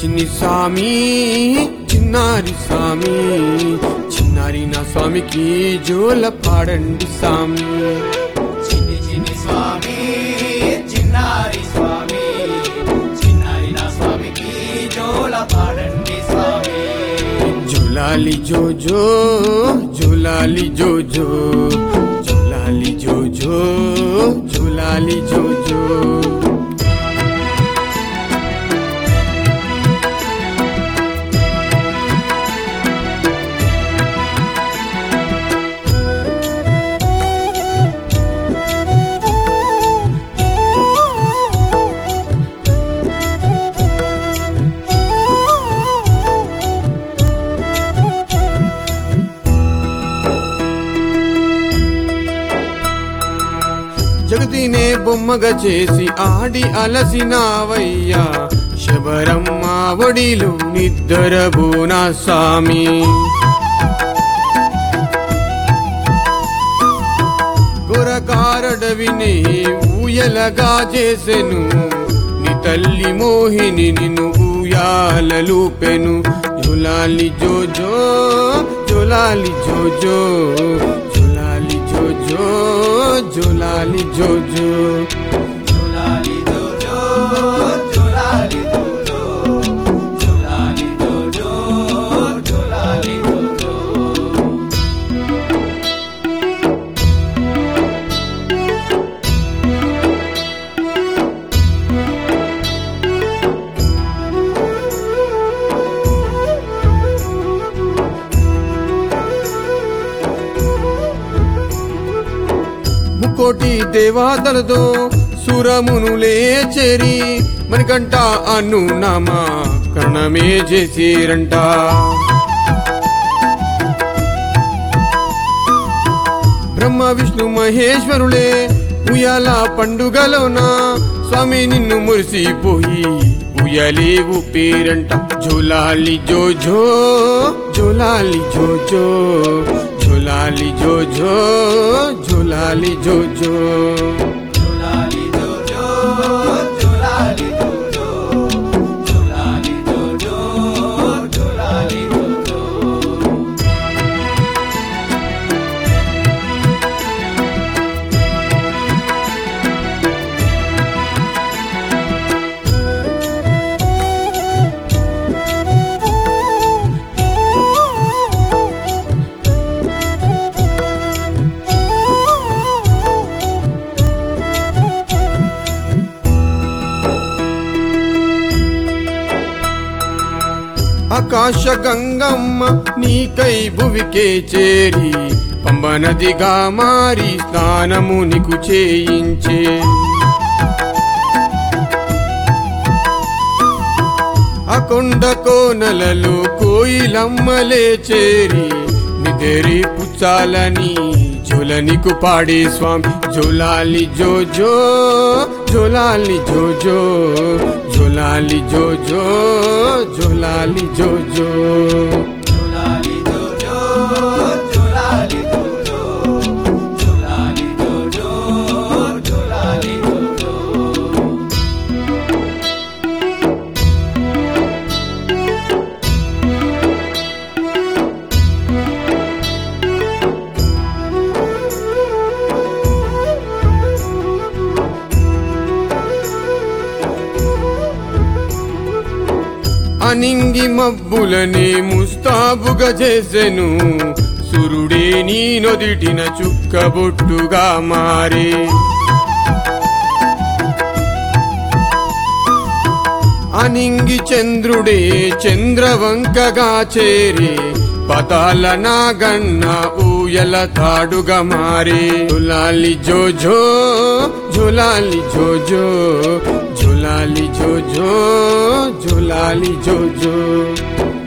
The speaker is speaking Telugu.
చిన్ని స్వామి చిన్నారి స్వామి చిన్నారి నా స్వామికి జోల పాడండి స్వామి చిన్ని చిన్ని స్వామి చిన్నారి స్వామి చిన్నారి నా స్వామికి జోల పాడండి స్వామి జులాలి జోజో జులాలి జోజో జులాలి జోజో జులాలి జోజో జగతినే బొమ్మగా చేసి ఆడి అలసినావయ్యా శబరమ్మ ఒడిలో నిద్రబోనా స్వామి గొరకారడవిని ఊయలగా చేసెను నీ తల్లి మోహిని నిన్ను ఊయాలలూపెను జులాలి జోజో జులాలి జోజో జులాలి జోజో జులాలి జోజో జోలాలి జోజో జోలాలి జోజో జోలాలి జోజో జోలాలి జోజో ముకోటి దేవాతలతో సురమును లేచేరి మణికంట అను నామా కర్ణమే చేసిరంట బ్రహ్మ విష్ణు మహేశ్వరులే ఉయ్యాల పండుగలోన స్వామి నిన్ను మురిసిపోయి ఉయ్యాలి ఊపిరంట జోలాలి జోజో జోలాలి జోజో జోలాలి జోజో జోలాలి జోజో జోలాలి జోజో జోలాలి జోజో జోలాలి జోజో జోలాలి జోజో ఆకాశ గంగమ్మ నీకై భువికే చేరి పంబ నదిగా మారి స్నానము నీకు చేయించే ఆ కొండ కోనలలో కోయిలమ్మలే చేరి నిదరి పుచ్చాలని జోలనికు పాడే స్వామి జోలాలి జోజో జోలాలి జోజో జోలాలి జోజో జోలాలి జోజో జోలాలి జోజో జోలాలి జోజో జోలాలి జోజో జోలాలి జోజో అనింగి మబ్బులనే ముస్తాబుగా చేసెను సురుడే నీ నొదిటిన చుక్కబొట్టుగా మారే అనింగి చంద్రుడే చంద్రవంకగా చేరి పతాల నాగన్న ఊయల తాడుగా మారే జులాలి జోజో జులాలి జోజో జులాలి జోజో జులాలి జోజో